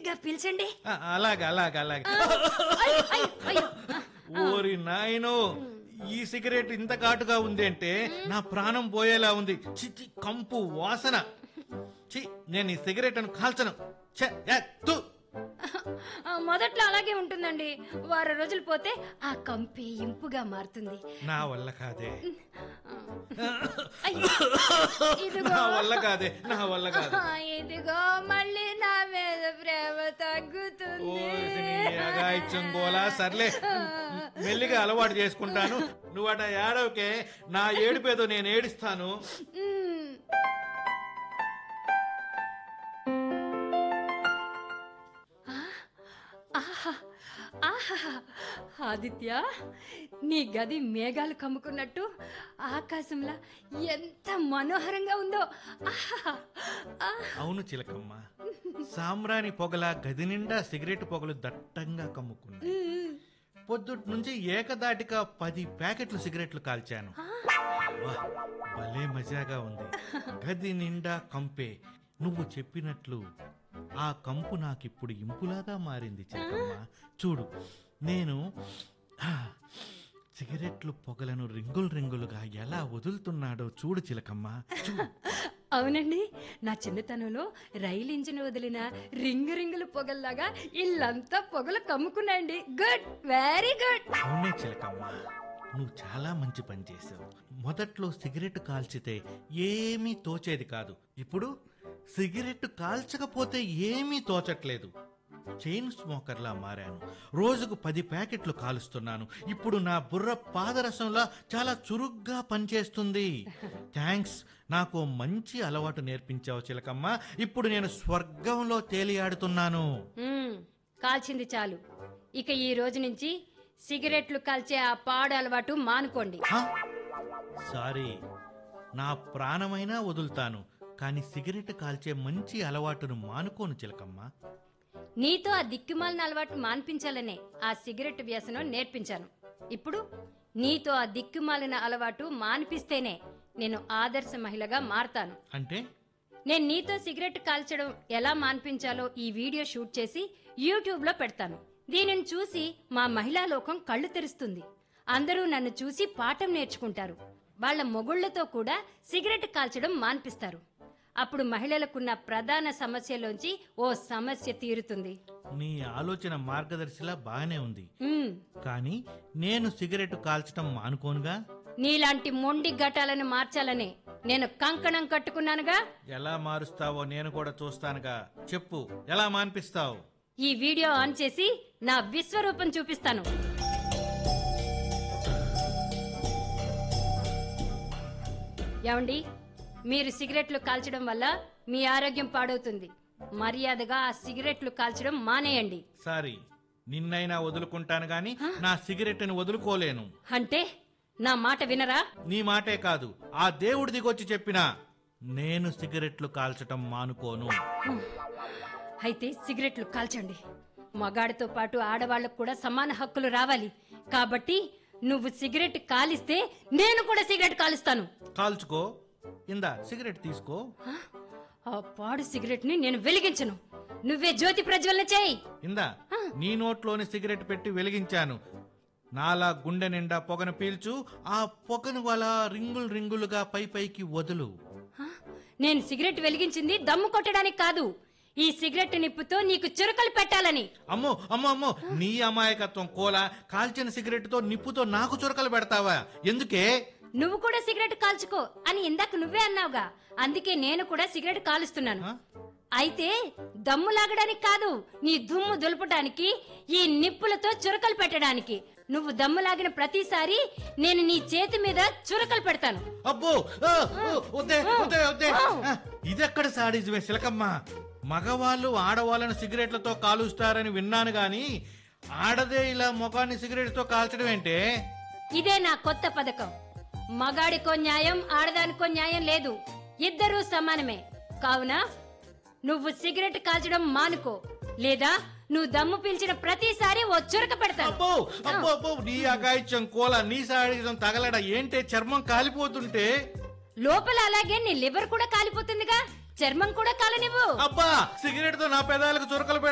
గట్టిగా పీల్చండి ఆ, అలాగే అలాగే అలాగే అయ్యో, అయ్యో, అయ్యో. ఓరి నాయనో ఈ సిగరెట్ ఇంత ఘాటుగా ఉంది అంటే నా ప్రాణం పోయేలా ఉంది చి చి, కంపు వాసన చి నేను ఈ సిగరెట్ అని కాల్చను ఛే, ఏ, తు. ఆ, మొదట్లో అలాగే ఉంటుందండి వారం రోజులు పోతే ఆ కంపి ఇంపుగా మారుతుంది నా వల్ల కాదే అయ్యో, ఇదిగో నా వల్ల కాదే నా వల్ల కాదు ఆ, ఇదిగో మళ్ళీ నా మీద ప్రేమ తగ్గుతుంది ఓసి నీ అగాయిత్యం గోలా సర్లే మెల్లిగా అలవాటు చేసుకుంటాను నువ్వు అట ఏడవకే నా ఏడుపేదో నేను ఏడుస్తాను మ్మ్. ఆ, ఆహా, ఆహా. ఆదిత్య నీ గది మేఘాలు కమ్ముకున్నట్టు ఆకాశంలా ఎంత మనోహరంగా ఉందో ఆహా, ఆహా. అవును చిలకమ్మ సాంబ్రాణి పొగల గది నిండా సిగరెట్ పొగలు దట్టంగా కమ్ముకున్నాయి మ్మ్. పొద్దుటి నుంచి ఏకదాటిగా పది ప్యాకెట్లు సిగరెట్లు కాల్చాను వా, భలే మజాగా ఉంది గది నిండా కంపే నువ్వు చెప్పినట్లు ఆ కంపు నాకిప్పుడు ఇంపులాగా మారింది చిలకమ్మ చూడు నేను ఆ, సిగరెట్లు పొగలను రింగులు రింగులుగా ఎలా వదులుతున్నాడో చూడు చిలకమ్మ చూడు అవునండి నా చిన్నతనంలో రైలు ఇంజిన్ వదిలిన రింగు రింగులు పొగల్లాగా ఇల్లంతా పొగలు కమ్ముకున్నాయండి గుడ్ వెరీ గుడ్ అవునే చిలకమ్మ నువ్వు చాలా మంచి పని చేసావు మొదట్లో సిగరెట్ కాల్చితే ఏమీ తోచేది కాదు ఇప్పుడు సిగరెట్ కాల్చకపోతే ఏమీ తోచట్లేదు చైన్ స్మోకర్లా మారాను రోజుకు పది ప్యాకెట్లు కాలుస్తున్నాను ఇప్పుడు నా బుర్ర పాదరసంలా చాలా చురుగ్గా పనిచేస్తుంది థ్యాంక్స్ నాకు ఓ మంచి అలవాటు నేర్పించావు చిలకమ్మ ఇప్పుడు నేను స్వర్గంలో తేలియాడుతున్నాను మ్మ్, కాల్చింది చాలు ఇక ఈ రోజు నుంచి సిగరెట్లు కాల్చే ఆ పాడు అలవాటు మానుకోండి హ? సారీ నా ప్రాణమైనా వదులుతాను కానీ సిగరెట్ కాల్చే మంచి అలవాటును మానుకోను చిలకమ్మ నీతో ఆ దిక్కుమాలిన అలవాటు మాన్పించాలనే ఆ సిగరెట్ వ్యసనం నేర్పించాను ఇప్పుడు నీతో ఆ దిక్కుమాలిన అలవాటు మాన్పిస్తేనే నేను ఆదర్శ మహిళగా మారతాను అంటే నేను నీతో సిగరెట్ కాల్చడం ఎలా మాన్పించాలో ఈ వీడియో షూట్ చేసి యూట్యూబ్ లో పెడతాను దీనిని చూసి మా మహిళా లోకం కళ్ళు తెరుస్తుంది అందరూ నన్ను చూసి పాఠం నేర్చుకుంటారు వాళ్ళ మొగుళ్లతో కూడా సిగరెట్ కాల్చడం మాన్పిస్తారు అప్పుడు మహిళలకున్న ప్రధాన సమస్యలోంచి ఓ సమస్య తీరుతుంది నీ ఆలోచన మార్గదర్శిలా బాగానే ఉంది ఉమ్, కానీ నేను సిగరెట్ కాల్చడం మానుకోనుగా నీలాంటి మొండి ఘటాలను మార్చాలని నేను కంకణం కట్టుకున్నానుగా ఎలా మారుస్తావో నేను కూడా చూస్తానుగా చెప్పు ఎలా మాన్పిస్తావు ఈ వీడియో ఆన్ చేసి నా విశ్వరూపం చూపిస్తాను ఏమండి మీరు సిగరెట్లు కాల్చడం వల్ల మీ ఆరోగ్యం పాడవుతుంది మర్యాదగా ఆ సిగరెట్లు కాల్చడం మానేయండి సారీ నిన్నైనా వదులుకుంటాను గాని నా సిగరెట్ని వదులుకోలేను అంటే నా మాట వినరా నీ మాటే కాదు ఆ దేవుడి దిగొచ్చి చెప్పినా నేను సిగరెట్లు కాల్చటం మానుకోను అయితే సిగరెట్లు కాల్చండి మగాడితో పాటు ఆడవాళ్లకు కూడా సమాన హక్కులు రావాలి కాబట్టి నువ్వు సిగరెట్ కాలిస్తే నేను కూడా సిగరెట్ కాలుస్తాను కాల్చుకో ఇందా సిగరెట్ తీసుకో ఆ? ఆ పాడు సిగరెట్ ని నేను వెలిగించను నువ్వే జ్యోతి ప్రజ్వలన చేయి ఇందా నీ నోట్లోని సిగరెట్ పెట్టి వెలిగించాను నాలా గుండె నిండా పొగను పీల్చు ఆ పొగను అలా రింగులు రింగులుగా పై పైకి వదులు ఆ? నేను సిగరెట్ వెలిగించింది దమ్ము కొట్టడానికి కాదు ఈ సిగరెట్ నిప్పుతో నీకు చురకలు పెట్టాలని అమ్మో అమ్మో అమ్మో నీ అమాయకత్వం కోల కాల్చిన సిగరెట్ తో నిప్పుతో నాకు చురకలు పెడతావా ఎందుకే నువ్వు కూడా సిగరెట్ కాల్చుకో అని ఇందాక నువ్వే అన్నావుగా అందుకే నేను కూడా సిగరెట్ కాలుస్తున్నాను ఆ? అయితే దమ్ము లాగడానికి కాదు నీ దుమ్ము దులపడానికి ఈ నిప్పులతో చురకలు పెట్టడానికి నువ్వు దమ్ము లాగిన ప్రతిసారి నేను నీ చేతి మీద చురకలు పెడతాను అబ్బో ఆ, ఓ, వద్దే వద్దే వద్దే ఆ, ఇదెక్కడ సాడిజమే సిలకమ్మ మగవాళ్ళు ఆడవాళ్ళను సిగరెట్లతో కాలుస్తారని విన్నాను గాని ఆడదే ఇలా ముఖాన్ని సిగరెట్తో కాల్చడం ఏంటే ఇదే నా కొత్త పథకం మగాడికో న్యాయం ఆడదానికో న్యాయం లేదు ఇద్దరూ సమానమే కావున నువ్వు సిగరెట్ కాల్చడం మానుకో లేదా నువ్వు దమ్ము పీల్చిన ప్రతిసారి ఓ చురక పెడతాను అబ్బో అబ్బో అబ్బో నీ అగాయిత్యం కోల నీ సాడిజం తగలడ ఏంటే చర్మం కాలిపోతుంటే లోపల అలాగే నీ లివర్ కూడా కాలిపోతుందిగా చర్మం కూడా కాలనివ్వు అబ్బా సిగరెట్ తో నా పెదాలకు చురకలు